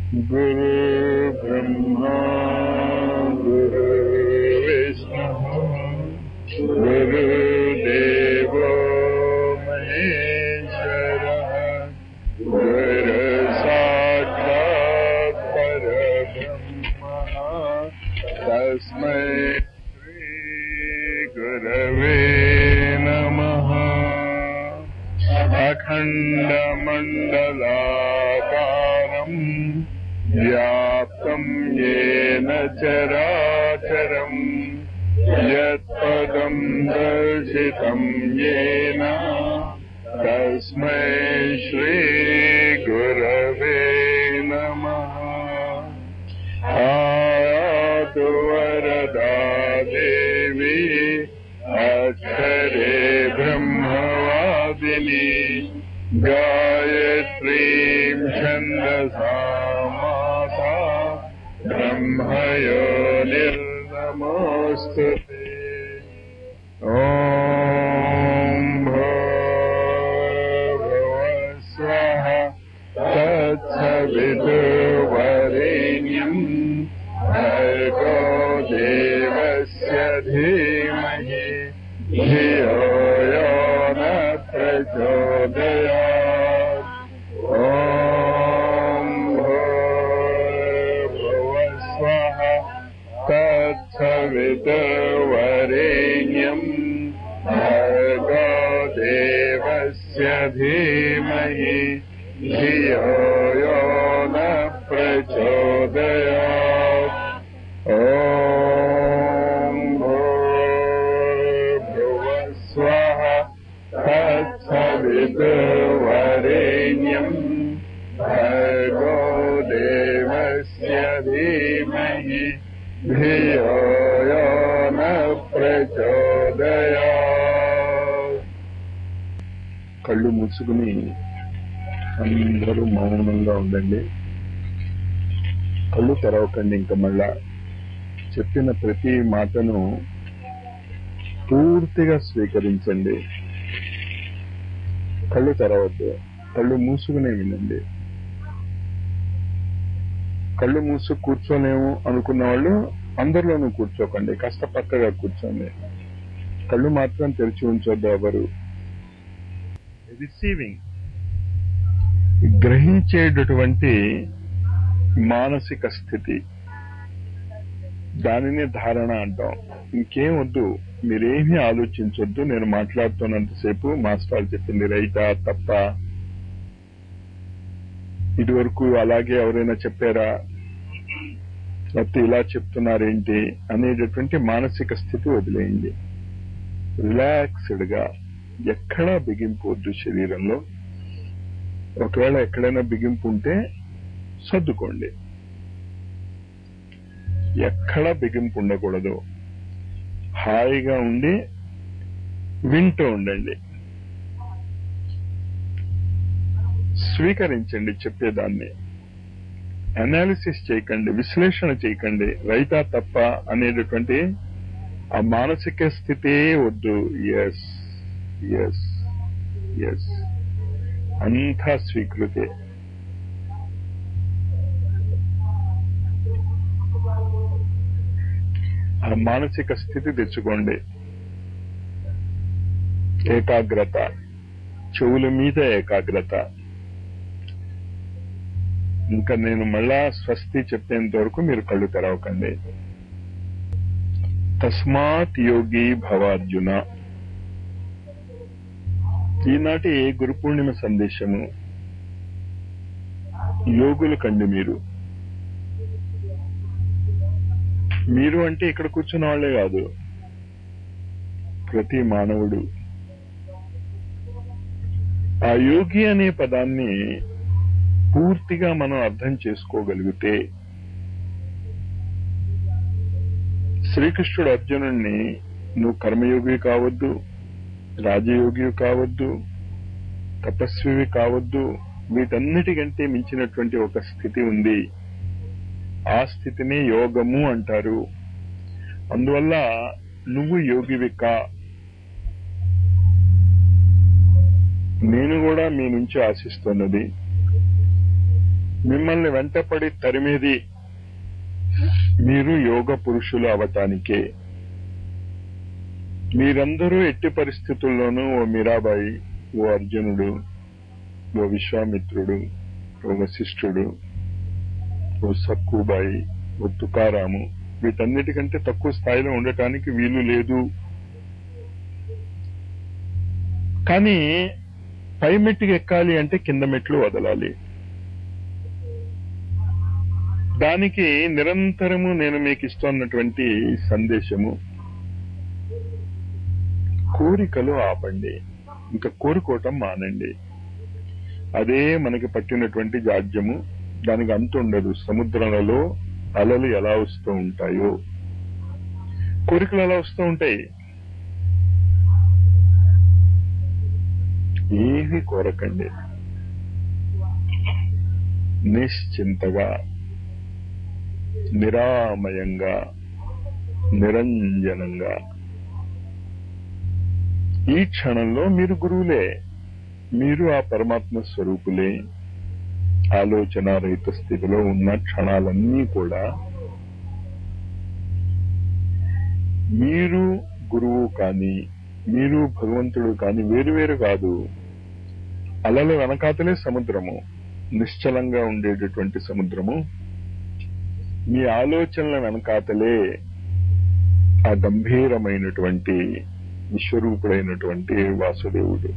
गुरुर्ब्रह्मा गुरुर्विष्णुः गुरुदेवो महेश्वरः गुरुसाक्षात् परब्रह्मः तस्मै श्रीगुरवे नमः अखण्डमण्डलाकारम् व्याप्तं येन चराचरम् यत्पदं दर्शितं येन तस्मै श्रीगुरवे नमः आयातु वरदा देवी अक्षरे ब्रह्मवादिनी गायत्रीं छन्दसा माता ब्रह्मयो निर्नमोऽस्तु ते ॐ भूर्भुवस्वः तत्सवितुर्वरेण्यम् भर्गो देवस्य धीमहि धियो यो न प्रचोदयात् ॐ भूर्भुवस्वः तत्सवितुर्वरेण्यम् भर्गो देवस्य धीमहि धियो यो न प्रचोदयात् ॐ भूर्भुवस्वः तत्सवितुर्वरेण्यम् भर्गो देवस्य धीमहि धियो यो न प्रचोदयात् కళ్ళు మూసుకుని అందరూ మౌనంగా ఉండండి కళ్ళు తెరవకండి ఇంకా మళ్ళా చెప్పిన ప్రతి మాటను పూర్తిగా స్వీకరించండి కళ్ళు తెరవద్దు కళ్ళు మూసుకునే వినండి కళ్ళు మూసు కూర్చోలేము అనుకున్న వాళ్ళు అందరిలోనూ కూర్చోకండి కాస్త పక్కగా కూర్చోండి కళ్ళు మాత్రం తెరిచి ఉంచొద్దు ఎవరు రిసీవింగ్ గ్రహించేటటువంటి మానసిక స్థితి దానినే ధారణ అంటాం ఇంకేం వద్దు మీరేమీ ఆలోచించొద్దు నేను మాట్లాడుతున్నంతసేపు మాస్టర్ చెప్పింది రైటా తప్ప ఇదివరకు అలాగే ఎవరైనా చెప్పారా లేకపోతే ఇలా చెప్తున్నారేంటి అనేటటువంటి మానసిక స్థితి వదిలేయండి రిలాక్స్డ్ గా ఎక్కడా బిగింపు వద్దు శరీరంలో ఒకవేళ ఎక్కడైనా బిగింపు ఉంటే సర్దుకోండి ఎక్కడా బిగింపు ఉండకూడదు హాయిగా ఉండి వింటూ ఉండండి స్వీకరించండి చెప్పేదాన్ని అనాలిసిస్ చేయకండి విశ్లేషణ చేయకండి రైతా తప్ప అనేటటువంటి ఆ మానసిక స్థితే వద్దు ఎస్ ఎస్ ఎస్ అంతా స్వీకృతే ఆ మానసిక స్థితి తెచ్చుకోండి ఏకాగ్రత చెవుల మీద ఏకాగ్రత ఇంకా నేను మళ్ళా స్వస్తి చెప్పేంత వరకు మీరు కళ్ళు తెరవకండి తస్మాత్ యోగి భవార్జున ఈనాటి గురు పూర్ణిమ సందేశము యోగులు కండి మీరు మీరు అంటే ఇక్కడ కూర్చున్న వాళ్లే కాదు ప్రతి మానవుడు ఆ యోగి అనే పదాన్ని పూర్తిగా మనం అర్థం చేసుకోగలిగితే శ్రీకృష్ణుడు అర్జునుణ్ణి నువ్వు కర్మయోగి కావద్దు రాజయోగి కావద్దు తపస్వివి కావద్దు వీటన్నిటికంటే మించినటువంటి ఒక స్థితి ఉంది ఆ స్థితిని యోగము అంటారు అందువల్ల నువ్వు యోగివి కా నేను కూడా మీ నుంచి ఆశిస్తున్నది మిమ్మల్ని వెంటపడి తరిమేది మీరు యోగ పురుషులు అవటానికే మీరందరూ ఎట్టి పరిస్థితుల్లోనూ ఓ మీరాబాయి ఓ అర్జునుడు ఓ విశ్వామిత్రుడు ఓ వశిష్ఠుడు ఓ సక్కుబాయి ఓ తుకారాము వీటన్నిటికంటే తక్కువ స్థాయిలో ఉండటానికి వీలు లేదు కానీ పై మెట్టుకి ఎక్కాలి అంటే కింద మెట్లు వదలాలి దానికి నిరంతరము నేను మీకు ఇస్తున్నటువంటి సందేశము కోరికలు ఆపండి ఇంకా కోరుకోవటం మానండి అదే మనకి పట్టినటువంటి జాడ్యము దానికి అంతు ఉండదు సముద్రాలలో అలలు ఎలా వస్తూ ఉంటాయో కోరికలు ఎలా వస్తూ ఉంటాయి ఏవి కోరకండి నిశ్చింతగా నిరామయంగా నిరంజనంగా ఈ క్షణంలో మీరు గురువులే మీరు ఆ పరమాత్మ స్వరూపులే ఆలోచన రహిత స్థితిలో ఉన్న క్షణాలన్నీ కూడా మీరు గురువు కానీ మీరు భగవంతుడు కానీ వేరువేరు కాదు అలల వెనకాతలే సముద్రము నిశ్చలంగా ఉండేటటువంటి సముద్రము మీ ఆలోచనల వెనకాతలే ఆ గంభీరమైనటువంటి విశ్వరూపుడైనటువంటి వాసుదేవుడు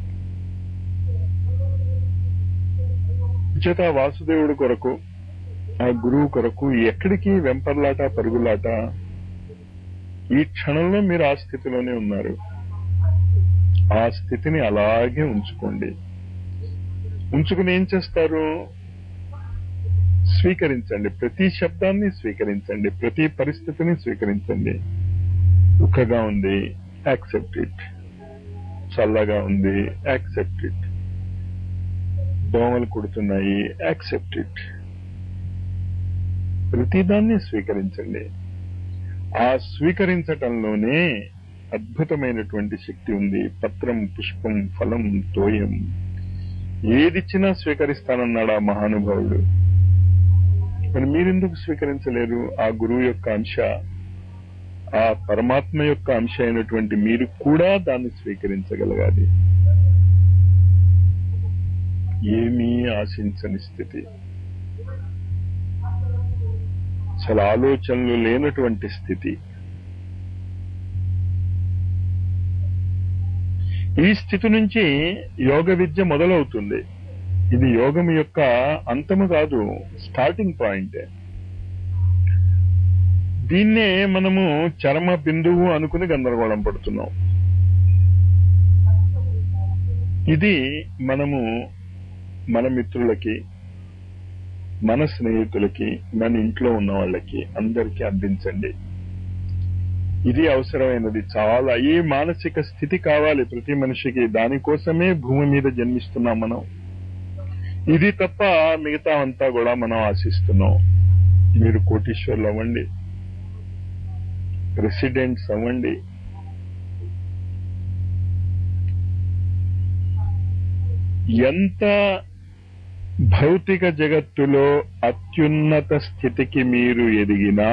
చేత వాసుదేవుడు కొరకు ఆ గురువు కొరకు ఎక్కడికి వెంపర్లాట పరుగులాట ఈ క్షణంలో మీరు ఆ స్థితిలోనే ఉన్నారు ఆ స్థితిని అలాగే ఉంచుకోండి ఉంచుకుని ఏం చేస్తారు స్వీకరించండి ప్రతి శబ్దాన్ని స్వీకరించండి ప్రతి పరిస్థితిని స్వీకరించండి దుఃఖగా ఉంది యాక్సెప్ట్ ఇట్ చల్లగా ఉంది యాక్సెప్ట్ ఇట్ దోమలు కుడుతున్నాయి యాక్సెప్ట్ ఇట్ ప్రతిదాన్ని స్వీకరించండి ఆ స్వీకరించటంలోనే అద్భుతమైనటువంటి శక్తి ఉంది పత్రం పుష్పం ఫలం తోయం ఏదిచ్చినా స్వీకరిస్తానన్నాడు ఆ మహానుభావుడు మరి మీరెందుకు స్వీకరించలేరు ఆ గురువు యొక్క అంశ ఆ పరమాత్మ యొక్క అంశ అయినటువంటి మీరు కూడా దాన్ని స్వీకరించగలగాలి ఏమీ ఆశించని స్థితి అసలు ఆలోచనలు లేనటువంటి స్థితి ఈ స్థితి నుంచి యోగ విద్య మొదలవుతుంది ఇది యోగం యొక్క అంతము కాదు స్టార్టింగ్ పాయింట్ దీన్నే మనము చరమ బిందువు అనుకుని గందరగోళం పడుతున్నాం ఇది మనము మన మిత్రులకి మన స్నేహితులకి మన ఇంట్లో ఉన్న వాళ్ళకి అందరికీ అందించండి ఇది అవసరమైనది చాలా ఈ మానసిక స్థితి కావాలి ప్రతి మనిషికి దానికోసమే భూమి మీద జన్మిస్తున్నాం మనం ఇది తప్ప మిగతా అంతా కూడా మనం ఆశిస్తున్నాం మీరు కోటీశ్వర్లు అవ్వండి ప్రెసిడెంట్స్ అవ్వండి ఎంత భౌతిక జగత్తులో అత్యున్నత స్థితికి మీరు ఎదిగినా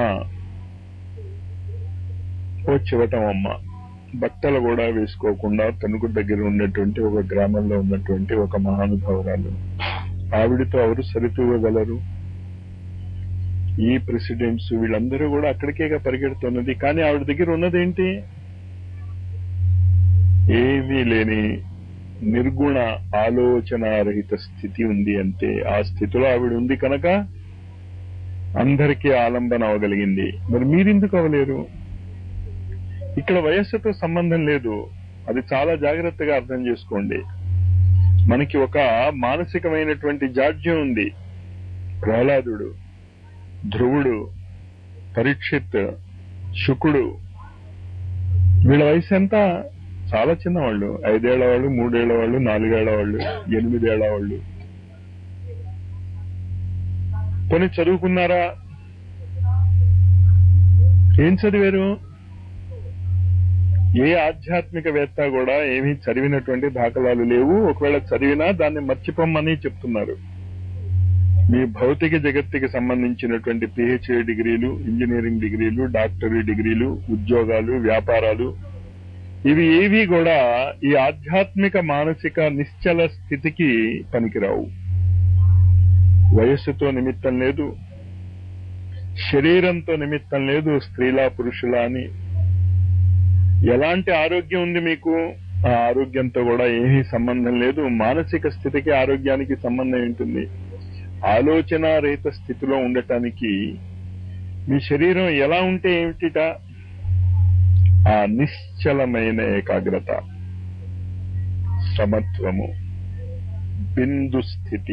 ఓ చివటం అమ్మ బట్టలు కూడా వేసుకోకుండా తణుకు దగ్గర ఉన్నటువంటి ఒక గ్రామంలో ఉన్నటువంటి ఒక మహానుభావురాలు ఆవిడతో ఎవరు సరితూగలరు ఈ ప్రెసిడెంట్స్ వీళ్ళందరూ కూడా అక్కడికేగా పరిగెడుతున్నది కానీ ఆవిడ దగ్గర ఉన్నదేంటి ఏమీ లేని నిర్గుణ ఆలోచనారహిత స్థితి ఉంది అంటే ఆ స్థితిలో ఆవిడ ఉంది కనుక అందరికీ ఆలంబన అవగలిగింది మరి మీరెందుకు అవ్వలేరు ఇక్కడ వయస్సుతో సంబంధం లేదు అది చాలా జాగ్రత్తగా అర్థం చేసుకోండి మనకి ఒక మానసికమైనటువంటి జాడ్యం ఉంది ప్రహ్లాదుడు ధ్రువుడు పరీక్షిత్ శుకుడు వీళ్ళ వయసు ఎంత చాలా చిన్నవాళ్ళు ఐదేళ్ల వాళ్ళు మూడేళ్ల వాళ్ళు నాలుగేళ్ల వాళ్ళు ఎనిమిదేళ్ల వాళ్ళు కొని చదువుకున్నారా ఏం చదివారు ఏ ఆధ్యాత్మికవేత్త కూడా ఏమీ చదివినటువంటి దాఖలాలు లేవు ఒకవేళ చదివినా దాన్ని మర్చిపోమ్మని చెప్తున్నారు మీ భౌతిక జగత్తుకి సంబంధించినటువంటి పిహెచ్డి డిగ్రీలు ఇంజనీరింగ్ డిగ్రీలు డాక్టరీ డిగ్రీలు ఉద్యోగాలు వ్యాపారాలు ఇవి ఏవి కూడా ఈ ఆధ్యాత్మిక మానసిక నిశ్చల స్థితికి పనికిరావు వయస్సుతో నిమిత్తం లేదు శరీరంతో నిమిత్తం లేదు స్త్రీలా పురుషులా అని ఎలాంటి ఆరోగ్యం ఉంది మీకు ఆ ఆరోగ్యంతో కూడా ఏమీ సంబంధం లేదు మానసిక స్థితికి ఆరోగ్యానికి సంబంధం ఉంటుంది ఆలోచన రహిత స్థితిలో ఉండటానికి మీ శరీరం ఎలా ఉంటే ఏమిటిట ఆ నిశ్చలమైన ఏకాగ్రత సమత్వము బిందు స్థితి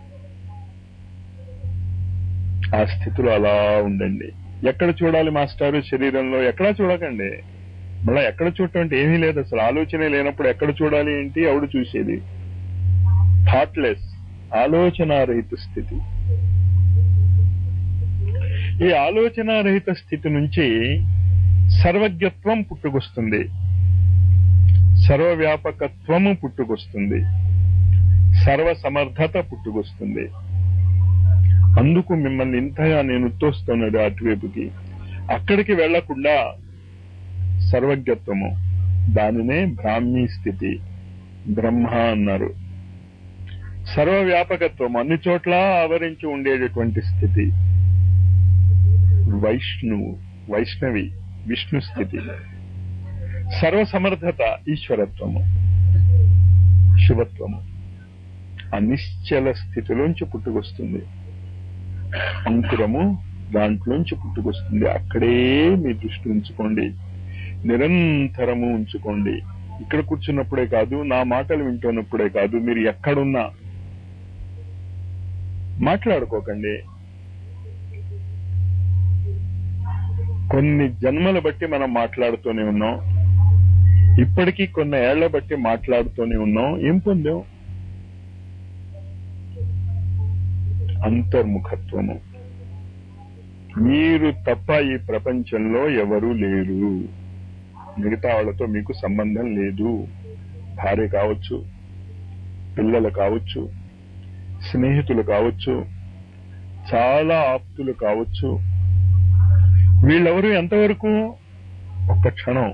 ఆ స్థితిలో అలా ఉండండి ఎక్కడ చూడాలి మాస్టారు శరీరంలో ఎక్కడా చూడకండి మళ్ళా ఎక్కడ చూడటం అంటే ఏమీ లేదు అసలు ఆలోచనే లేనప్పుడు ఎక్కడ చూడాలి ఏంటి ఎవడు చూసేది థాట్లెస్ ఆలోచనారహిత స్థితి ఈ ఆలోచనారహిత స్థితి నుంచి సర్వజ్ఞత్వం పుట్టుకొస్తుంది సర్వవ్యాపకత్వము పుట్టుకొస్తుంది సర్వ సమర్థత పుట్టుకొస్తుంది అందుకు మిమ్మల్ని ఇంతగా నేను తోస్తున్నాడు అటువైపుకి అక్కడికి వెళ్లకుండా సర్వజ్ఞత్వము దానినే బ్రాహ్మీ స్థితి బ్రహ్మ అన్నారు సర్వవ్యాపకత్వం అన్ని చోట్ల ఆవరించి ఉండేటటువంటి స్థితి వైష్ణువు వైష్ణవి విష్ణు స్థితి సర్వసమర్థత ఈశ్వరత్వము శివత్వము అనిశ్చల స్థితిలోంచి పుట్టుకొస్తుంది అంకురము దాంట్లోంచి పుట్టుకొస్తుంది అక్కడే మీ దృష్టి ఉంచుకోండి నిరంతరము ఉంచుకోండి ఇక్కడ కూర్చున్నప్పుడే కాదు నా మాటలు వింటున్నప్పుడే కాదు మీరు ఎక్కడున్నా మాట్లాడుకోకండి కొన్ని జన్మల బట్టి మనం మాట్లాడుతూనే ఉన్నాం ఇప్పటికీ కొన్ని ఏళ్ల బట్టి మాట్లాడుతూనే ఉన్నాం ఏం పొందాం అంతర్ముఖత్వము మీరు తప్ప ఈ ప్రపంచంలో ఎవరూ లేరు మిగతా వాళ్ళతో మీకు సంబంధం లేదు భార్య కావచ్చు పిల్లలు కావచ్చు స్నేహితులు కావచ్చు చాలా ఆప్తులు కావచ్చు వీళ్ళెవరు ఎంతవరకు ఒక్క క్షణం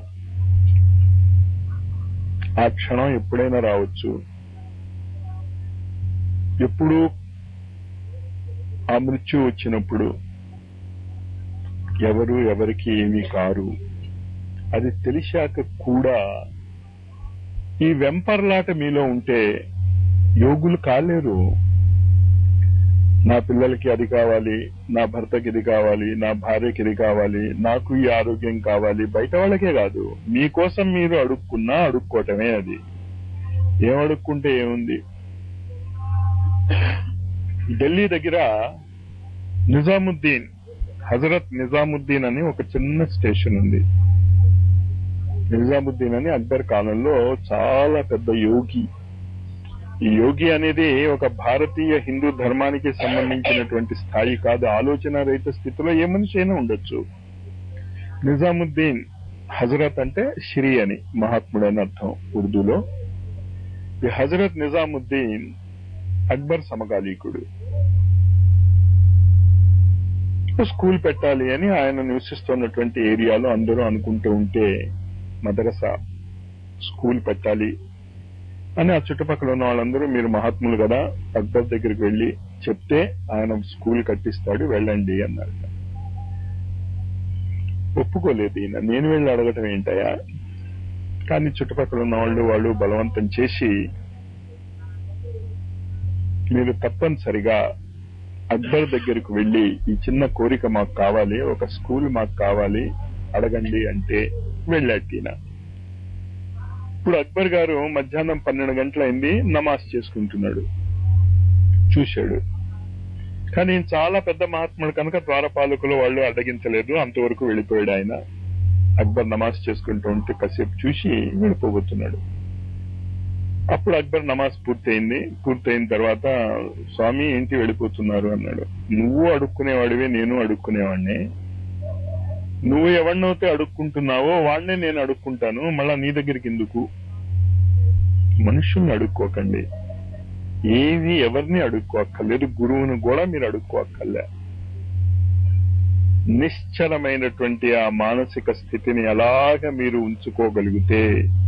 ఆ క్షణం ఎప్పుడైనా రావచ్చు ఎప్పుడు ఆ మృత్యు వచ్చినప్పుడు ఎవరు ఎవరికి ఏమీ కారు అది తెలిసాక కూడా ఈ వెంపర్లాట మీలో ఉంటే యోగులు కాలేరు నా పిల్లలకి అది కావాలి నా భర్తకి ఇది కావాలి నా భార్యకి ఇది కావాలి నాకు ఈ ఆరోగ్యం కావాలి బయట వాళ్ళకే కాదు మీకోసం మీరు అడుక్కున్నా అడుక్కోవటమే అది ఏం అడుక్కుంటే ఏముంది ఢిల్లీ దగ్గర నిజాముద్దీన్ హజరత్ నిజాముద్దీన్ అని ఒక చిన్న స్టేషన్ ఉంది నిజాముద్దీన్ అని అక్బర్ కాలంలో చాలా పెద్ద యోగి ఈ యోగి అనేది ఒక భారతీయ హిందూ ధర్మానికి సంబంధించినటువంటి స్థాయి కాదు ఆలోచన రహిత స్థితిలో ఏ మనిషి అయినా ఉండొచ్చు నిజాముద్దీన్ హజరత్ అంటే శ్రీ అని మహాత్ముడు అని అర్థం ఉర్దూలో ఈ హజరత్ నిజాముద్దీన్ అక్బర్ సమకాలీకుడు స్కూల్ పెట్టాలి అని ఆయన నివసిస్తున్నటువంటి ఏరియాలో అందరూ అనుకుంటూ ఉంటే మదరసా స్కూల్ పెట్టాలి అని ఆ చుట్టుపక్కల ఉన్న వాళ్ళందరూ మీరు మహాత్ములు కదా అక్బర్ దగ్గరికి వెళ్లి చెప్తే ఆయన స్కూల్ కట్టిస్తాడు వెళ్ళండి అన్నారు ఒప్పుకోలేదు ఈయన నేను వెళ్ళి అడగటం ఏంటయా కానీ చుట్టుపక్కల ఉన్న వాళ్ళు వాళ్ళు బలవంతం చేసి మీరు తప్పనిసరిగా అక్బర్ దగ్గరకు వెళ్లి ఈ చిన్న కోరిక మాకు కావాలి ఒక స్కూల్ మాకు కావాలి అడగండి అంటే వెళ్ళాడు ఈయన ఇప్పుడు అక్బర్ గారు మధ్యాహ్నం పన్నెండు గంటలైంది నమాజ్ చేసుకుంటున్నాడు చూశాడు కానీ ఈయన చాలా పెద్ద మహాత్ముడు కనుక ద్వారపాలకులు వాళ్ళు అడ్డగించలేదు అంతవరకు వెళ్ళిపోయాడు ఆయన అక్బర్ నమాజ్ చేసుకుంటూ ఉంటే కాసేపు చూసి వెళ్ళిపోబోతున్నాడు అప్పుడు అక్బర్ నమాజ్ పూర్తయింది పూర్తయిన తర్వాత స్వామి ఏంటి వెళ్ళిపోతున్నారు అన్నాడు నువ్వు అడుక్కునేవాడివే నేను అడుక్కునేవాడిని నువ్వు ఎవరినైతే అడుక్కుంటున్నావో వాడినే నేను అడుక్కుంటాను మళ్ళా నీ దగ్గరికి ఎందుకు మనుషుల్ని అడుక్కోకండి ఏవి ఎవరిని అడుక్కోక్కర్లేదు గురువును కూడా మీరు అడుక్కోక్కర్లే నిశ్చలమైనటువంటి ఆ మానసిక స్థితిని ఎలాగ మీరు ఉంచుకోగలిగితే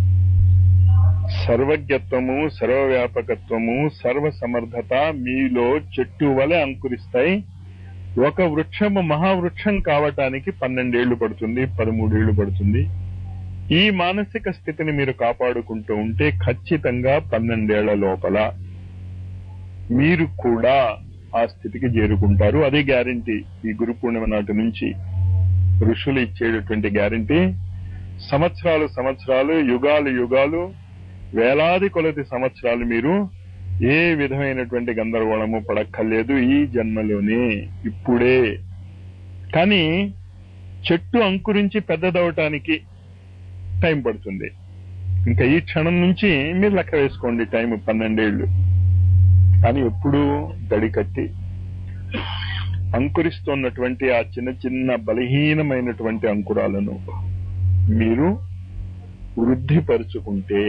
సర్వజ్ఞత్వము సర్వవ్యాపకత్వము సర్వ సమర్థత మీలో చెట్టు వలె అంకురిస్తాయి ఒక వృక్షము మహావృక్షం కావటానికి పన్నెండేళ్లు పడుతుంది పదమూడేళ్లు పడుతుంది ఈ మానసిక స్థితిని మీరు కాపాడుకుంటూ ఉంటే ఖచ్చితంగా పన్నెండేళ్ల లోపల మీరు కూడా ఆ స్థితికి చేరుకుంటారు అదే గ్యారంటీ ఈ గురు పూర్ణిమ నాటి నుంచి ఋషులు ఇచ్చేటటువంటి గ్యారంటీ సంవత్సరాలు సంవత్సరాలు యుగాలు యుగాలు వేలాది కొలది సంవత్సరాలు మీరు ఏ విధమైనటువంటి గందరగోళము పడక్కర్లేదు ఈ జన్మలోనే ఇప్పుడే కానీ చెట్టు అంకురించి పెద్దదవటానికి టైం పడుతుంది ఇంకా ఈ క్షణం నుంచి మీరు లెక్క వేసుకోండి టైం పన్నెండేళ్లు కానీ ఎప్పుడు దడి కట్టి అంకురిస్తున్నటువంటి ఆ చిన్న చిన్న బలహీనమైనటువంటి అంకురాలను మీరు వృద్ధిపరుచుకుంటే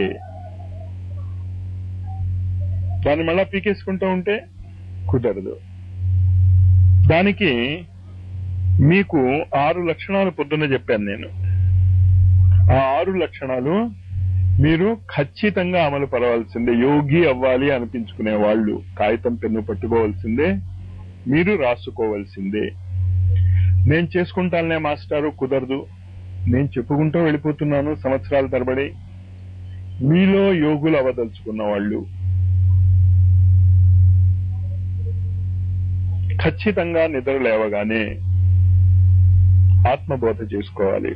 దాన్ని మళ్ళా పీకేసుకుంటూ ఉంటే కుదరదు దానికి మీకు ఆరు లక్షణాలు పొద్దున్న చెప్పాను నేను ఆ ఆరు లక్షణాలు మీరు ఖచ్చితంగా అమలు పడవలసిందే యోగి అవ్వాలి అనిపించుకునే వాళ్ళు కాగితం పెన్ను పట్టుకోవాల్సిందే మీరు రాసుకోవాల్సిందే నేను చేసుకుంటానులే మాస్టారు కుదరదు నేను చెప్పుకుంటూ వెళ్ళిపోతున్నాను సంవత్సరాల తరబడి మీలో యోగులు అవదలుచుకున్న వాళ్ళు ఖచ్చితంగా నిద్ర లేవగానే ఆత్మబోధ చేసుకోవాలి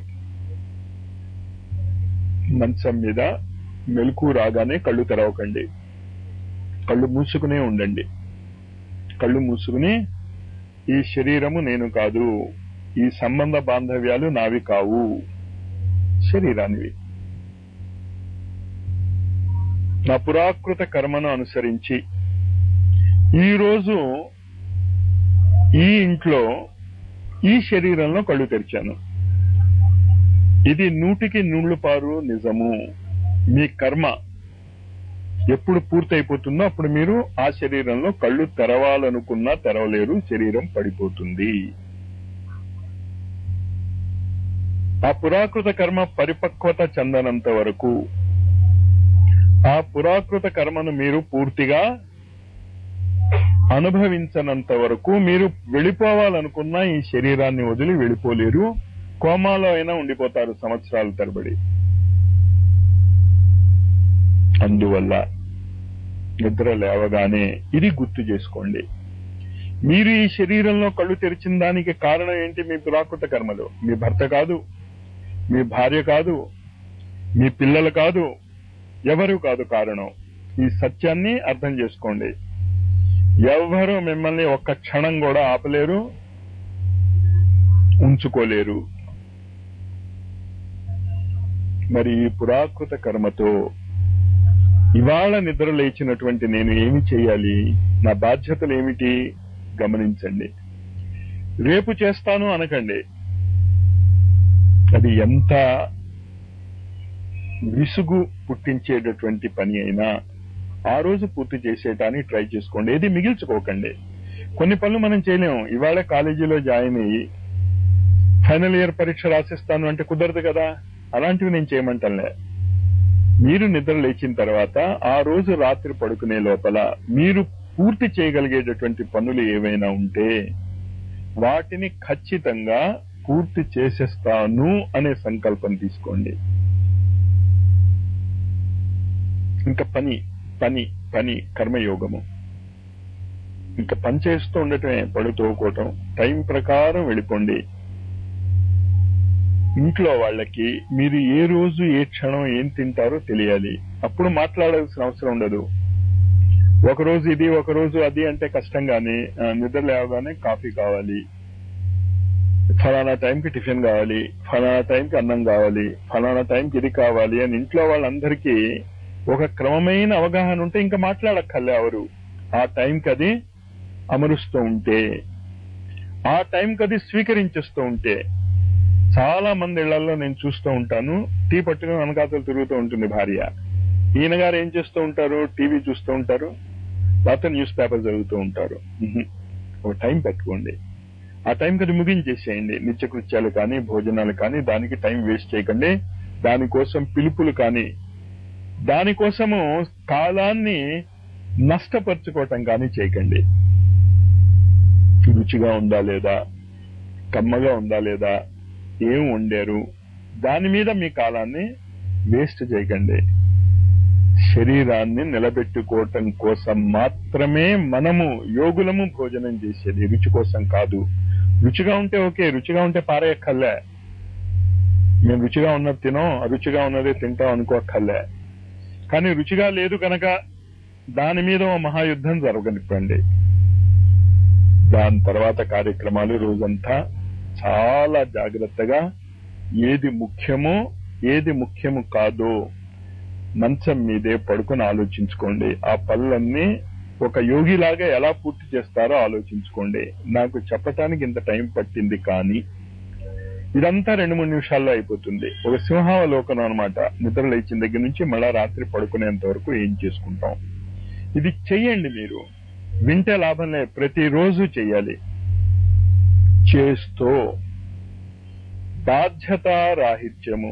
మంచం మీద మెలకు రాగానే కళ్ళు తెరవకండి కళ్ళు మూసుకునే ఉండండి కళ్ళు మూసుకుని ఈ శరీరము నేను కాదు ఈ సంబంధ బాంధవ్యాలు నావి కావు శరీరానివి నా పురాకృత కర్మను అనుసరించి ఈ రోజు ఈ ఇంట్లో ఈ శరీరంలో కళ్ళు తెరిచాను ఇది నూటికి నూళ్లు పారు నిజము మీ కర్మ ఎప్పుడు పూర్తయిపోతుందో అప్పుడు మీరు ఆ శరీరంలో కళ్ళు తెరవాలనుకున్నా తెరవలేరు శరీరం పడిపోతుంది ఆ పురాకృత కర్మ పరిపక్వత చెందనంత వరకు ఆ పురాకృత కర్మను మీరు పూర్తిగా అనుభవించనంత వరకు మీరు వెళ్ళిపోవాలనుకున్న ఈ శరీరాన్ని వదిలి వెళ్ళిపోలేరు కోమాలో అయినా ఉండిపోతారు సంవత్సరాల తరబడి అందువల్ల నిద్ర లేవగానే ఇది గుర్తు చేసుకోండి మీరు ఈ శరీరంలో కళ్ళు తెరిచిన దానికి కారణం ఏంటి మీ పురాకృత కర్మలు మీ భర్త కాదు మీ భార్య కాదు మీ పిల్లలు కాదు ఎవరు కాదు కారణం ఈ సత్యాన్ని అర్థం చేసుకోండి ఎవ్వరూ మిమ్మల్ని ఒక్క క్షణం కూడా ఆపలేరు ఉంచుకోలేరు మరి ఈ పురాకృత కర్మతో ఇవాళ నిద్ర లేచినటువంటి నేను ఏమి చేయాలి నా బాధ్యతలు ఏమిటి గమనించండి రేపు చేస్తాను అనకండి అది ఎంత విసుగు పుట్టించేటటువంటి పని అయినా ఆ రోజు పూర్తి చేసేటానికి ట్రై చేసుకోండి ఏది మిగిల్చుకోకండి కొన్ని పనులు మనం చేయలేము ఇవాళ కాలేజీలో జాయిన్ అయ్యి ఫైనల్ ఇయర్ పరీక్ష రాసిస్తాను అంటే కుదరదు కదా అలాంటివి నేను చేయమంటలే మీరు నిద్ర లేచిన తర్వాత ఆ రోజు రాత్రి పడుకునే లోపల మీరు పూర్తి చేయగలిగేటటువంటి పనులు ఏవైనా ఉంటే వాటిని ఖచ్చితంగా పూర్తి చేసేస్తాను అనే సంకల్పం తీసుకోండి ఇంకా పని పని పని కర్మయోగము ఇంకా పని చేస్తూ ఉండటమే పడుతోకోవటం టైం ప్రకారం వెళ్ళిపోండి ఇంట్లో వాళ్ళకి మీరు ఏ రోజు ఏ క్షణం ఏం తింటారో తెలియాలి అప్పుడు మాట్లాడాల్సిన అవసరం ఉండదు ఒక రోజు ఇది ఒక రోజు అది అంటే కష్టంగానే ఆ, నిద్ర లేవగానే కాఫీ కావాలి ఫలానా టైంకి టిఫిన్ కావాలి ఫలానా టైంకి అన్నం కావాలి ఫలానా టైంకి ఇది కావాలి అని ఇంట్లో వాళ్ళందరికీ ఒక క్రమమైన అవగాహన ఉంటే ఇంకా మాట్లాడక్కర్లే ఎవరు ఆ టైంకి అది అమరుస్తూ ఉంటే ఆ టైంకి అది స్వీకరించేస్తూ ఉంటే చాలా మంది ఇళ్లలో నేను చూస్తూ ఉంటాను టీ పట్టుకుని వెనకాతలు తిరుగుతూ ఉంటుంది భార్య ఈయన గారు ఏం చేస్తూ ఉంటారు టీవీ చూస్తూ ఉంటారు లేకపోతే న్యూస్ పేపర్ చదువుతూ ఉంటారు ఉహు. ఒక టైం పెట్టుకోండి ఆ టైం అది ముగించేసేయండి నిత్యకృత్యాలు కానీ భోజనాలు కానీ దానికి టైం వేస్ట్ చేయకండి దానికోసం పిలుపులు కానీ దానికోసము కాలాన్ని నష్టపరుచుకోవటం కానీ చేయకండి రుచిగా ఉందా లేదా కమ్మగా ఉందా లేదా ఏం వండారు దాని మీద మీ కాలాన్ని వేస్ట్ చేయకండి శరీరాన్ని నిలబెట్టుకోవటం కోసం మాత్రమే మనము యోగులము భోజనం చేసేది రుచి కోసం కాదు రుచిగా ఉంటే ఓకే రుచిగా ఉంటే పారేయక్కర్లే మేము రుచిగా ఉన్నది తినం అరుచిగా ఉన్నదే తింటాం అనుకోక్కర్లే కానీ రుచిగా లేదు కనుక దాని మీద ఓ మహాయుద్ధం జరగనివ్వండి దాని తర్వాత కార్యక్రమాలు రోజంతా చాలా జాగ్రత్తగా ఏది ముఖ్యమో ఏది ముఖ్యము కాదో మంచం మీదే పడుకుని ఆలోచించుకోండి ఆ పనులన్నీ ఒక యోగిలాగా ఎలా పూర్తి చేస్తారో ఆలోచించుకోండి నాకు చెప్పటానికి ఇంత టైం పట్టింది కానీ ఇదంతా రెండు మూడు నిమిషాల్లో అయిపోతుంది ఒక సింహావలోకనం అనమాట నిద్ర లేచిన దగ్గర నుంచి మళ్ళా రాత్రి పడుకునేంత వరకు ఏం చేసుకుంటాం ఇది చెయ్యండి మీరు వింటే లాభం లేదు ప్రతిరోజు చెయ్యాలి చేస్తూ బాధ్యతారాహిత్యము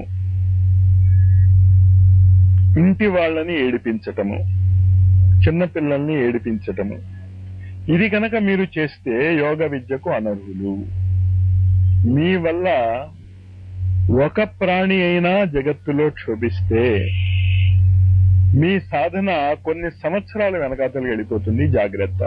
ఇంటి వాళ్ళని ఏడిపించటము చిన్నపిల్లల్ని ఏడిపించటము ఇది కనుక మీరు చేస్తే యోగ విద్యకు అనర్హులు మీ వల్ల ఒక ప్రాణి అయినా జగత్తులో క్షోభిస్తే మీ సాధన కొన్ని సంవత్సరాల వెనకాతలు వెళ్ళిపోతుంది జాగ్రత్త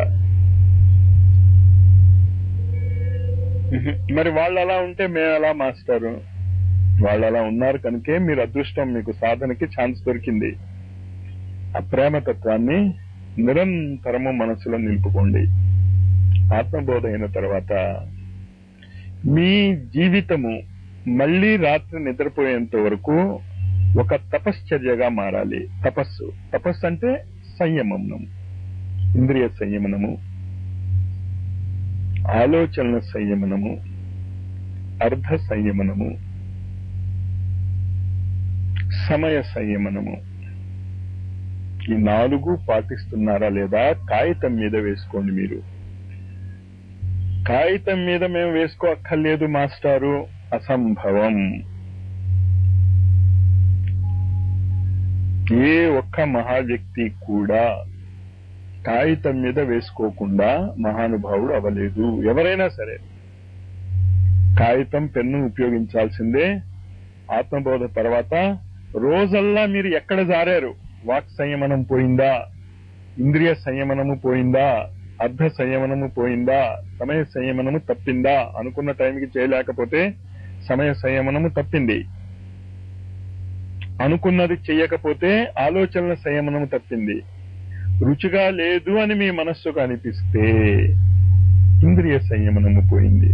మరి వాళ్ళు అలా ఉంటే మేము ఎలా మాస్టారు వాళ్ళు అలా ఉన్నారు కనుకే మీరు అదృష్టం మీకు సాధనకి ఛాన్స్ దొరికింది ఆ ప్రేమతత్వాన్ని నిరంతరము మనసులో నిలుపుకోండి ఆత్మబోధ అయిన తర్వాత మీ జీవితము మళ్ళీ రాత్రి నిద్రపోయేంత వరకు ఒక తపశ్చర్యగా మారాలి తపస్సు తపస్సు అంటే సంయమనం ఇంద్రియ సంయమనము ఆలోచనల సంయమనము అర్ధ సంయమనము సమయ సంయమనము ఈ నాలుగు పాటిస్తున్నారా లేదా కాగితం మీద వేసుకోండి మీరు కాగితం మీద మేము వేసుకోక్కర్లేదు మాస్టారు అసంభవం ఏ ఒక్క మహా వ్యక్తి కూడా కాగితం మీద వేసుకోకుండా మహానుభావుడు అవ్వలేదు ఎవరైనా సరే కాగితం పెన్ను ఉపయోగించాల్సిందే ఆత్మబోధ తర్వాత రోజల్లా మీరు ఎక్కడ జారారు వాక్ సంయమనం పోయిందా ఇంద్రియ సంయమనము పోయిందా అర్ధ సంయమనము పోయిందా సమయ సంయమనము తప్పిందా అనుకున్న టైంకి చేయలేకపోతే సమయ సంయమనము తప్పింది అనుకున్నది చెయ్యకపోతే ఆలోచనల సంయమనము తప్పింది రుచిగా లేదు అని మీ మనస్సుకు అనిపిస్తే ఇంద్రియ సంయమనము పోయింది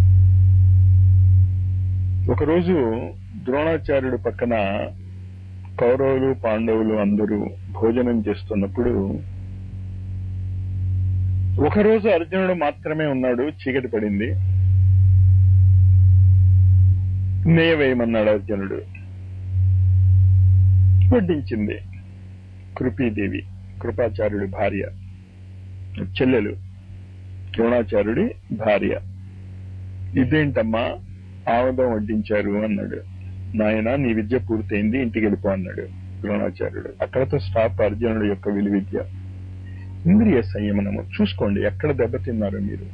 ఒకరోజు ద్రోణాచార్యుడు పక్కన కౌరవులు పాండవులు అందరూ భోజనం చేస్తున్నప్పుడు ఒకరోజు అర్జునుడు మాత్రమే ఉన్నాడు చీకటి పడింది నేయ వేయమన్నాడు అర్జునుడు వడ్డించింది కృపీదేవి కృపాచార్యుడి భార్య చెల్లెలు ద్రోణాచార్యుడి భార్య ఇదేంటమ్మా ఆముదం వడ్డించారు అన్నాడు నాయన నీ విద్య పూర్తయింది ఇంటికి వెళ్ళిపో అన్నాడు ద్రోణాచార్యుడు అక్కడతో స్టాప్ అర్జునుడు యొక్క విలువిద్య ఇంద్రియ సంయమనము చూసుకోండి ఎక్కడ దెబ్బతిన్నారు మీరు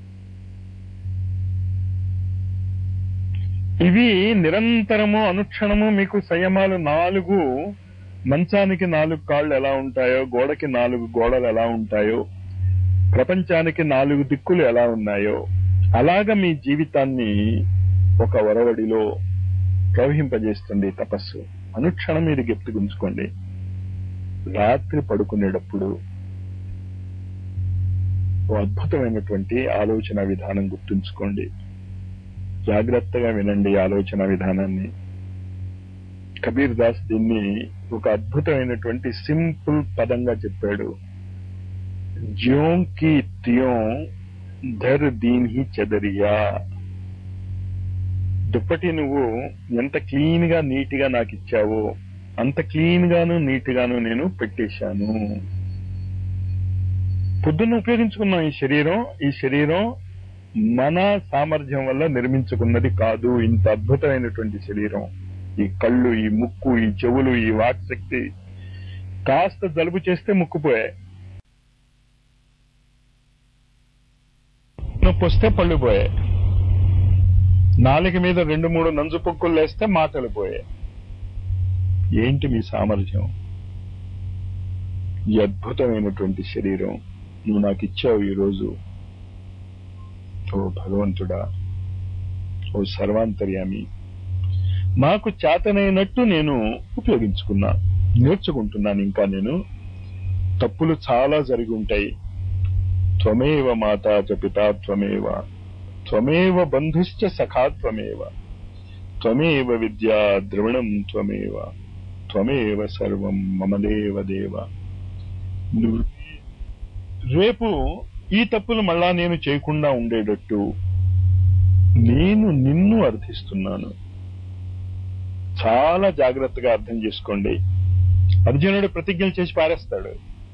ఇవి నిరంతరము అనుక్షణము మీకు సంయమాలు నాలుగు మంచానికి నాలుగు కాళ్ళు ఎలా ఉంటాయో గోడకి నాలుగు గోడలు ఎలా ఉంటాయో ప్రపంచానికి నాలుగు దిక్కులు ఎలా ఉన్నాయో అలాగ మీ జీవితాన్ని ఒక వరవడిలో ప్రవహింపజేస్తుంది తపస్సు అనుక్షణం మీరు గుంచుకోండి రాత్రి పడుకునేటప్పుడు ఓ అద్భుతమైనటువంటి ఆలోచన విధానం గుర్తుంచుకోండి జాగ్రత్తగా వినండి ఆలోచన విధానాన్ని కబీర్ దాస్ దీన్ని ఒక అద్భుతమైనటువంటి సింపుల్ పదంగా చెప్పాడు జ్యోం కి త్యోం ధర్ దీన్ హి చెదరియా దుప్పటి నువ్వు ఎంత క్లీన్ గా నీట్ గా నాకు ఇచ్చావో అంత క్లీన్ గాను నీట్ గాను నేను పెట్టేశాను పొద్దున్న ఉపయోగించుకున్నాం ఈ శరీరం ఈ శరీరం మన సామర్థ్యం వల్ల నిర్మించుకున్నది కాదు ఇంత అద్భుతమైనటువంటి శరీరం ఈ కళ్ళు ఈ ముక్కు ఈ చెవులు ఈ వాక్ శక్తి కాస్త జలుబు చేస్తే ముక్కుపోయాయి నొప్పి వస్తే పళ్ళు పోయాయి నాలుక మీద రెండు మూడు నంజు పొక్కులు లేస్తే మాటలు పోయాయి ఏంటి మీ సామర్థ్యం ఈ అద్భుతమైనటువంటి శరీరం నువ్వు నాకు ఇచ్చావు ఈరోజు ఓ భగవంతుడా ఓ సర్వాంతర్యామి నాకు చేతనైనట్టు నేను ఉపయోగించుకున్నా నేర్చుకుంటున్నాను ఇంకా నేను తప్పులు చాలా జరిగి ఉంటాయి త్వమేవ మాతా చ పితా త్వమేవ త్వమేవ బంధుశ్చ సఖా త్వమేవ త్వమేవ విద్యా ద్రవిణం త్వమేవ త్వమేవ సర్వం మమదేవ దేవ నువ్వు రేపు ఈ తప్పులు మళ్ళా నేను చేయకుండా ఉండేటట్టు నేను నిన్ను అర్థిస్తున్నాను చాలా జాగ్రత్తగా అర్థం చేసుకోండి అర్జునుడు ప్రతిజ్ఞలు చేసి పారేస్తాడు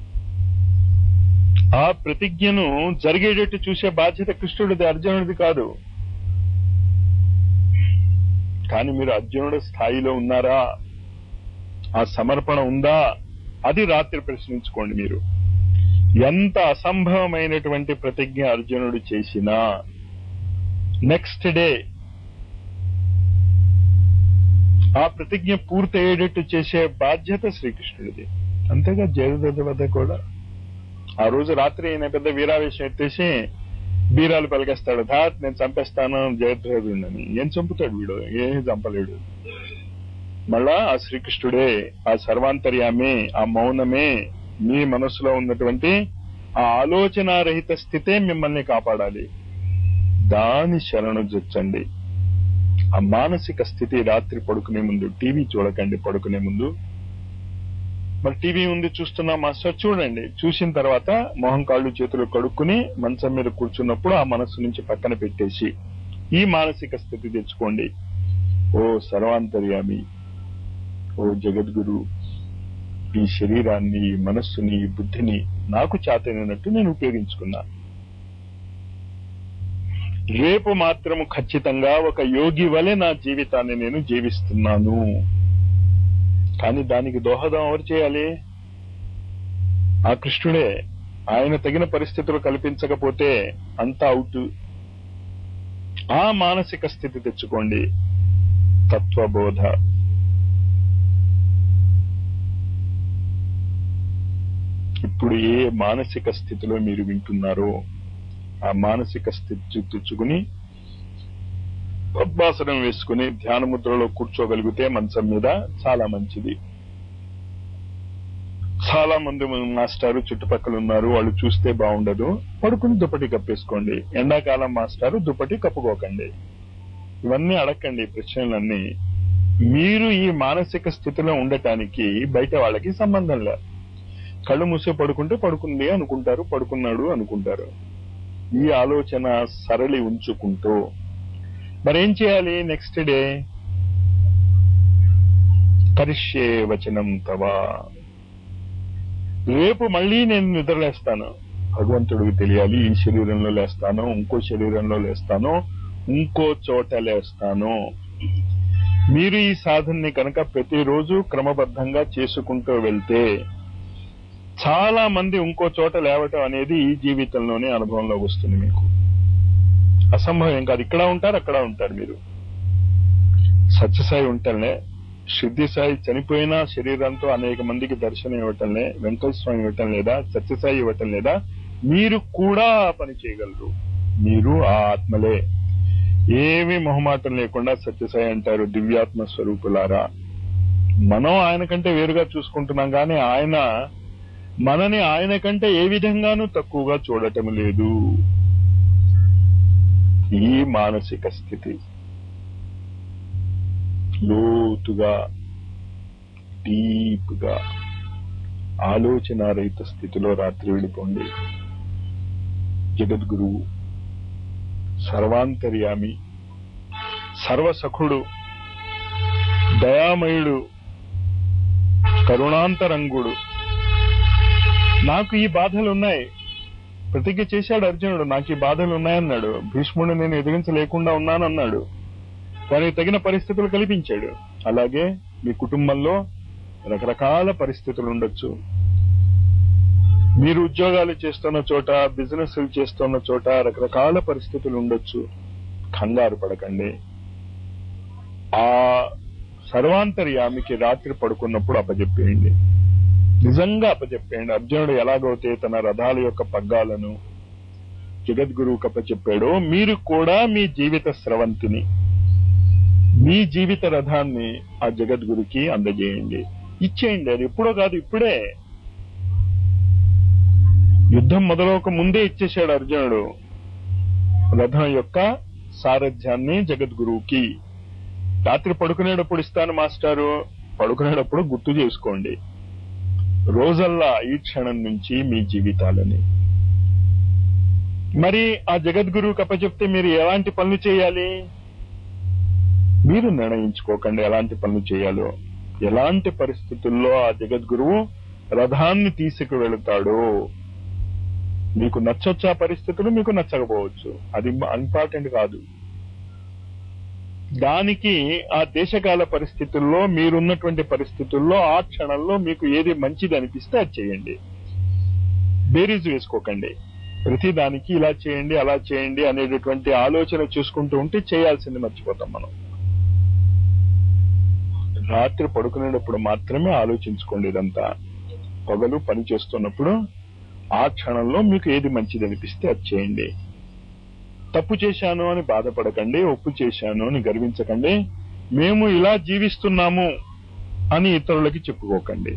ఆ ప్రతిజ్ఞను జరిగేటట్టు చూసే బాధ్యత కృష్ణుడిది అర్జునుడిది కాదు కానీ మీరు అర్జునుడు స్థాయిలో ఉన్నారా ఆ సమర్పణ ఉందా అది రాత్రి ప్రశ్నించుకోండి మీరు ఎంత అసంభవమైనటువంటి ప్రతిజ్ఞ అర్జునుడు చేసినా నెక్స్ట్ డే ఆ ప్రతిజ్ఞ పూర్తయ్యేటట్టు చేసే బాధ్యత శ్రీకృష్ణుడిది అంతేగా జయదత్త వద్ద కూడా ఆ రోజు రాత్రి ఈయన పెద్ద వీరావేశం ఎత్తేసి బీరాలు పలికేస్తాడు ధాత్ నేను చంపేస్తాను జయద్రథుడిని ఏం చంపుతాడు వీడు ఏమీ చంపలేడు మళ్ళా ఆ శ్రీకృష్ణుడే ఆ సర్వాంతర్యామే ఆ మౌనమే మీ మనసులో ఉన్నటువంటి ఆ ఆలోచనారహిత స్థితే మిమ్మల్ని కాపాడాలి దాని శరణు జొచ్చండి ఆ మానసిక స్థితి రాత్రి పడుకునే ముందు టీవీ చూడకండి పడుకునే ముందు మరి టీవీ ఉంది చూస్తున్నా మాస్టర్ చూడండి చూసిన తర్వాత మొహం కాళ్ళు చేతులు కడుక్కుని మంచం మీద కూర్చున్నప్పుడు ఆ మనస్సు నుంచి పక్కన పెట్టేసి ఈ మానసిక స్థితి తెచ్చుకోండి ఓ సర్వాంతర్యామి ఓ జగద్గురు ఈ శరీరాన్ని ఈ మనస్సుని ఈ బుద్ధిని నాకు చేతనైనట్టు నేను ఉపయోగించుకున్నా రేపు మాత్రము ఖచ్చితంగా ఒక యోగి వలె నా జీవితాన్ని నేను జీవిస్తున్నాను కానీ దానికి దోహదం ఎవరు చేయాలి ఆ కృష్ణుడే ఆయన తగిన పరిస్థితులు కల్పించకపోతే అంతా అవుట్ ఆ మానసిక స్థితి తెచ్చుకోండి తత్వబోధ ఇప్పుడు ఏ మానసిక స్థితిలో మీరు వింటున్నారో ఆ మానసిక స్థితి తెచ్చుకుని పద్మాసనం వేసుకుని ధ్యాన ముద్రలో కూర్చోగలిగితే మంచం మీద చాలా మంచిది చాలా మంది మాస్టారు చుట్టుపక్కల ఉన్నారు వాళ్ళు చూస్తే బాగుండదు పడుకుని దుప్పటి కప్పేసుకోండి ఎండాకాలం మాస్టారు దుప్పటి కప్పుకోకండి ఇవన్నీ అడగండి ఈ ప్రశ్నలన్నీ మీరు ఈ మానసిక స్థితిలో ఉండటానికి బయట వాళ్ళకి సంబంధం లేదు కళ్ళు మూసే పడుకుంటే పడుకుంది అనుకుంటారు పడుకున్నాడు అనుకుంటారు ఈ ఆలోచన సరళి ఉంచుకుంటూ మరేం చేయాలి నెక్స్ట్ డే కరిష్యే వచనం తవా రేపు మళ్ళీ నేను నిద్రలేస్తాను భగవంతుడికి తెలియాలి ఈ శరీరంలో లేస్తాను ఇంకో శరీరంలో లేస్తాను ఇంకో చోట లేస్తాను మీరు ఈ సాధనని కనుక ప్రతిరోజు క్రమబద్ధంగా చేసుకుంటూ వెళ్తే చాలా మంది ఇంకో చోట లేవటం అనేది ఈ జీవితంలోనే అనుభవంలోకి వస్తుంది మీకు అసంభవం ఏం కాదు ఇక్కడ ఉంటారు అక్కడ ఉంటారు మీరు సత్యసాయి ఉంటానే సిద్ధి సాయి చనిపోయిన శరీరంతో అనేక మందికి దర్శనం ఇవ్వటంలే వెంకటేశ్వర స్వామి ఇవ్వటం లేదా సత్యసాయి ఇవ్వటం లేదా మీరు కూడా ఆ పని చేయగలరు మీరు ఆ ఆత్మలే ఏమీ మొహమాటం లేకుండా సత్యసాయి అంటారు దివ్యాత్మ స్వరూపులారా మనం ఆయన కంటే వేరుగా చూసుకుంటున్నాం కానీ ఆయన మనని ఆయన కంటే ఏ విధంగానూ తక్కువగా చూడటం లేదు ఈ మానసిక స్థితి లోతుగా డీప్ గా ఆలోచనారహిత స్థితిలో రాత్రి వెళ్ళిపోండి జగద్గురువు సర్వాంతర్యామి సర్వసఖుడు దయామయుడు కరుణాంతరంగుడు నాకు ఈ బాధలు ఉన్నాయి ప్రతిజ్ఞ చేశాడు అర్జునుడు నాకు ఈ బాధలు ఉన్నాయన్నాడు భీష్ముడు నేను ఎదిరించలేకుండా ఉన్నానన్నాడు దానికి తగిన పరిస్థితులు కల్పించాడు అలాగే మీ కుటుంబంలో రకరకాల పరిస్థితులు ఉండొచ్చు మీరు ఉద్యోగాలు చేస్తున్న చోట బిజినెస్ చేస్తున్న చోట రకరకాల పరిస్థితులు ఉండొచ్చు కంగారు పడకండి ఆ సర్వాంతర్యామికి రాత్రి పడుకున్నప్పుడు అప్పచెప్పేయండి నిజంగా అప్పచెప్పేయండి అర్జునుడు ఎలాగైతే తన రథాల యొక్క పగ్గాలను జగద్గురువుకి అప్పచెప్పాడో మీరు కూడా మీ జీవిత స్రవంతిని మీ జీవిత రథాన్ని ఆ జగద్గురుకి అందజేయండి ఇచ్చేయండి అది ఎప్పుడో కాదు ఇప్పుడే యుద్ధం మొదలవక ముందే ఇచ్చేశాడు అర్జునుడు రథం యొక్క సారథ్యాన్ని జగద్గురువుకి రాత్రి పడుకునేటప్పుడు ఇస్తాను మాస్టారు పడుకునేటప్పుడు గుర్తు చేసుకోండి రోజల్లా ఈ క్షణం నుంచి మీ జీవితాలని మరి ఆ జగద్గురువుకి అప్పచెప్తే మీరు ఎలాంటి పనులు చేయాలి మీరు నిర్ణయించుకోకండి ఎలాంటి పనులు చేయాలో ఎలాంటి పరిస్థితుల్లో ఆ జగద్గురువు రథాన్ని తీసుకు వెళుతాడో మీకు నచ్చొచ్చా పరిస్థితులు మీకు నచ్చకపోవచ్చు అది ఇంపార్టెంట్ కాదు దానికి ఆ దేశకాల పరిస్థితుల్లో మీరున్నటువంటి పరిస్థితుల్లో ఆ క్షణంలో మీకు ఏది మంచిది అనిపిస్తే అది చేయండి బేరీజ్ వేసుకోకండి ప్రతి దానికి ఇలా చేయండి అలా చేయండి అనేటటువంటి ఆలోచన చూసుకుంటూ ఉంటే చేయాల్సింది మర్చిపోతాం మనం రాత్రి పడుకునేటప్పుడు మాత్రమే ఆలోచించుకోండి ఇదంతా పగలు పని చేస్తున్నప్పుడు ఆ క్షణంలో మీకు ఏది మంచిది అనిపిస్తే అది చేయండి తప్పు చేశాను అని బాధపడకండి ఒప్పు చేశాను అని గర్వించకండి మేము ఇలా జీవిస్తున్నాము అని ఇతరులకి చెప్పుకోకండి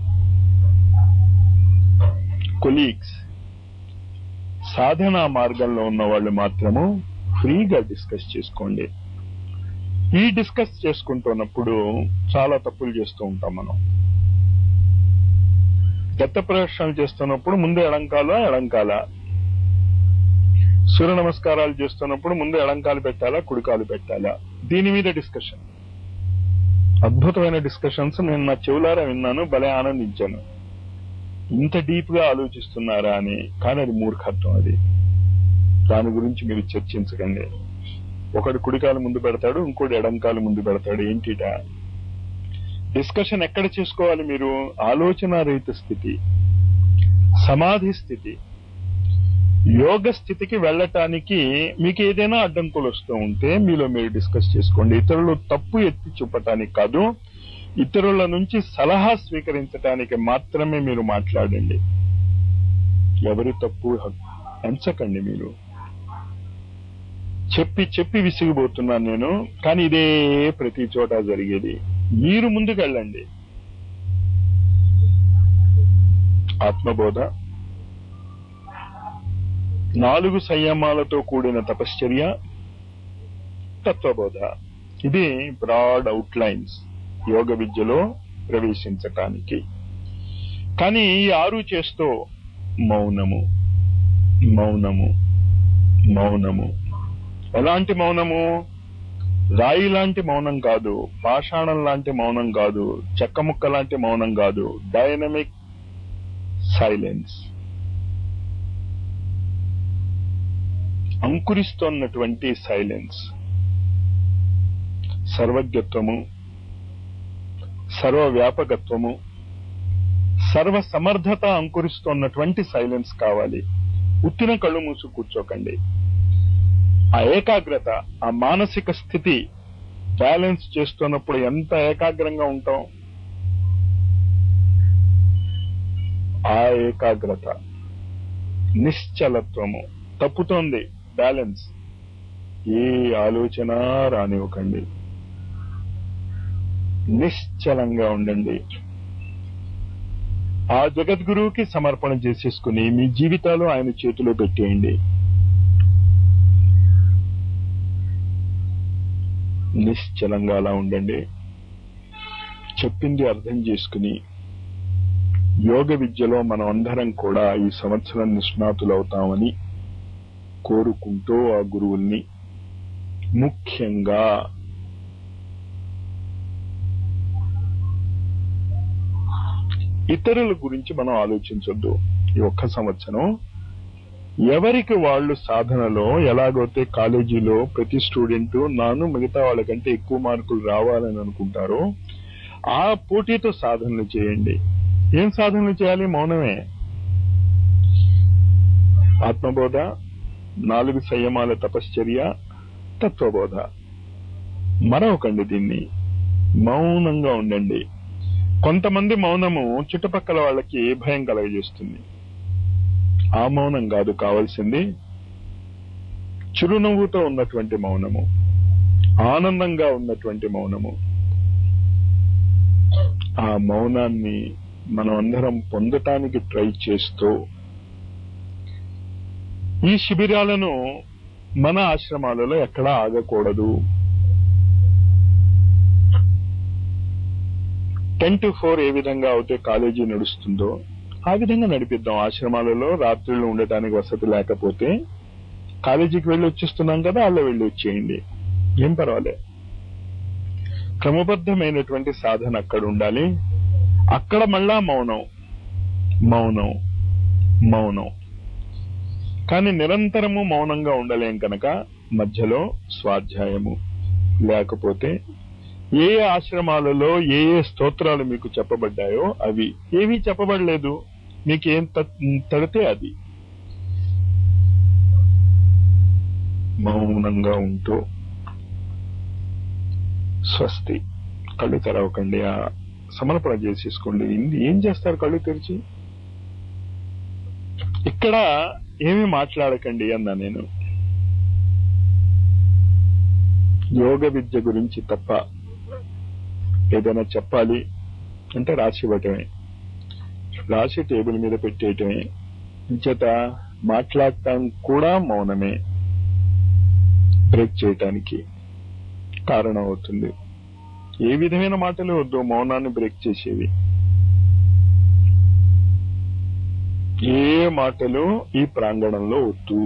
కొలీగ్స్ సాధనా మార్గంలో ఉన్న వాళ్ళు మాత్రము ఫ్రీగా డిస్కస్ చేసుకోండి ఈ డిస్కస్ చేసుకుంటున్నప్పుడు చాలా తప్పులు చేస్తూ ఉంటాం మనం దత్త ప్రదర్శనలు చేస్తున్నప్పుడు ముందు ఎడంకాల ఎడంకాల సూర్య నమస్కారాలు చేస్తున్నప్పుడు ముందు ఎడంకాలు పెట్టాలా కుడికాలు పెట్టాలా దీని మీద డిస్కషన్ అద్భుతమైన డిస్కషన్స్ నేను నా చెవులారా విన్నాను భలే ఆనందించాను ఇంత డీప్ గా ఆలోచిస్తున్నారా అని కానీ అది మూర్ఖత్వం అది దాని గురించి మీరు చర్చించకండి ఒకడు కుడికాలు ముందు పెడతాడు ఇంకోటి ఎడంకాలు ముందు పెడతాడు ఏంటిట డిస్కషన్ ఎక్కడ చేసుకోవాలి మీరు ఆలోచన రహిత స్థితి సమాధి స్థితి యోగ స్థితికి వెళ్ళటానికి మీకు ఏదైనా అడ్డంకులు వస్తూ ఉంటే మీలో మీరు డిస్కస్ చేసుకోండి ఇతరులు తప్పు ఎత్తి చూపటానికి కాదు ఇతరుల నుంచి సలహా స్వీకరించడానికి మాత్రమే మీరు మాట్లాడండి ఎవరి తప్పు ఎంచకండి మీరు చెప్పి చెప్పి విసిగిపోతున్నాను నేను కానీ ఇదే ప్రతి చోట జరిగేది మీరు ముందుకెళ్ళండి ఆత్మబోధ నాలుగు సంయమాలతో కూడిన తపశ్చర్య తత్వబోధ ఇది బ్రాడ్ అవుట్లైన్స్ యోగ విద్యలో ప్రవేశించటానికి కానీ ఈ ఆరు చేస్తూ మౌనము మౌనము మౌనము ఎలాంటి మౌనము రాయి లాంటి మౌనం కాదు పాషాణం లాంటి మౌనం కాదు చెక్క ముక్క లాంటి మౌనం కాదు డైనమిక్ సైలెన్స్ అంకురిస్తున్నటువంటి సైలెన్స్ సర్వజ్ఞత్వము సర్వవ్యాపకత్వము సర్వ సమర్థత అంకురిస్తున్నటువంటి సైలెన్స్ కావాలి ఉత్తిన కళ్ళు మూసు కూర్చోకండి ఆ ఏకాగ్రత ఆ మానసిక స్థితి బ్యాలెన్స్ చేస్తున్నప్పుడు ఎంత ఏకాగ్రంగా ఉంటాం ఆ ఏకాగ్రత నిశ్చలత్వము తప్పుతోంది బ్యాలెన్స్ ఏ ఆలోచన రానివ్వకండి నిశ్చలంగా ఉండండి ఆ జగద్గురువుకి సమర్పణ చేసేసుకుని మీ జీవితాలు ఆయన చేతిలో పెట్టేయండి నిశ్చలంగా అలా ఉండండి చెప్పింది అర్థం చేసుకుని యోగ విద్యలో మనం అందరం కూడా ఈ సంవత్సరం నిష్ణాతులవుతామని కోరుకుంటూ ఆ గురువుల్ని ముఖ్యంగా ఇతరుల గురించి మనం ఆలోచించొద్దు ఈ ఒక్క సంవత్సరం ఎవరికి వాళ్ళు సాధనలో ఎలాగైతే కాలేజీలో ప్రతి స్టూడెంట్ నాను మిగతా వాళ్ళకంటే ఎక్కువ మార్కులు రావాలని అనుకుంటారో ఆ పోటీతో సాధనలు చేయండి ఏం సాధనలు చేయాలి మౌనమే ఆత్మబోధ నాలుగు సంయమాల తపశ్చర్య తత్వబోధ మరొకండి దీన్ని మౌనంగా ఉండండి కొంతమంది మౌనము చుట్టుపక్కల వాళ్ళకి భయం కలగజేస్తుంది ఆ మౌనం కాదు కావాల్సింది చిరునవ్వుతో ఉన్నటువంటి మౌనము ఆనందంగా ఉన్నటువంటి మౌనము ఆ మౌనాన్ని మనం అందరం పొందటానికి ట్రై చేస్తూ ఈ శిబిరాలను మన ఆశ్రమాలలో ఎక్కడా ఆగకూడదు టెన్ టు ఫోర్ ఏ విధంగా అయితే కాలేజీ నడుస్తుందో ఆ విధంగా నడిపిద్దాం ఆశ్రమాలలో రాత్రులు ఉండటానికి వసతి లేకపోతే కాలేజీకి వెళ్ళి వచ్చేస్తున్నాం కదా అలా వెళ్ళి వచ్చేయండి ఏం పర్వాలే క్రమబద్ధమైనటువంటి సాధన అక్కడ ఉండాలి అక్కడ మళ్ళా మౌనం మౌనం మౌనం కానీ నిరంతరము మౌనంగా ఉండలేం కనుక మధ్యలో స్వాధ్యాయము లేకపోతే ఏ ఏ ఆశ్రమాలలో ఏ ఏ స్తోత్రాలు మీకు చెప్పబడ్డాయో అవి ఏమీ చెప్పబడలేదు మీకేం తడితే అది మౌనంగా ఉంటూ స్వస్తి కళ్ళు తెరవకండి ఆ సమర్పణ చేసేసుకోండి ఏం చేస్తారు కళ్ళు తెరిచి ఇక్కడ ఏమీ మాట్లాడకండి అన్నా నేను యోగ విద్య గురించి తప్ప ఏదైనా చెప్పాలి అంటే రాసి ఇవ్వటమే రాసి టేబుల్ మీద పెట్టేయటమే ఇంచేత మాట్లాడటం కూడా మౌనమే బ్రేక్ చేయటానికి కారణం అవుతుంది ఏ విధమైన మాటలు వద్దు మౌనాన్ని బ్రేక్ చేసేవి ఏ మాటలు ఈ ప్రాంగణంలో వద్దు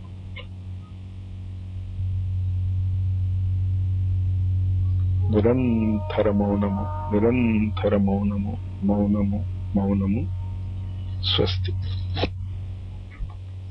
నిరంతర మౌనము నిరంతర మౌనము మౌనము మౌనము స్వస్తి